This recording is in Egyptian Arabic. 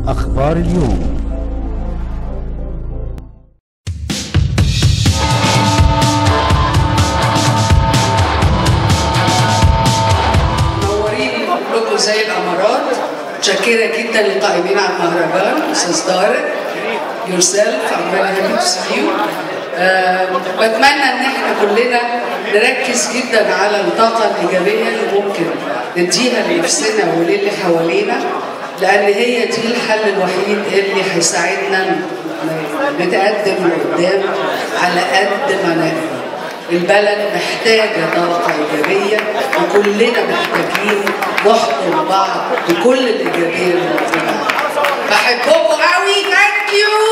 أخبار اليوم منورين كلكم زي الامارات متشكره جدا للقائمين على المهرجان استاذ طارق يور سيلف عمال هابي تو سي يو بتمنى ان احنا كلنا نركز جدا على الطاقه الايجابيه اللي ممكن نديها لنفسنا وللي حوالينا لان هي دي الحل الوحيد اللي هيساعدنا نتقدم لقدام على قد ما نقدر البلد محتاجة طاقة إيجابية وكلنا محتاجين نحضن بعض بكل الإيجابية اللي موجودة بحبكم قوي ثانك يو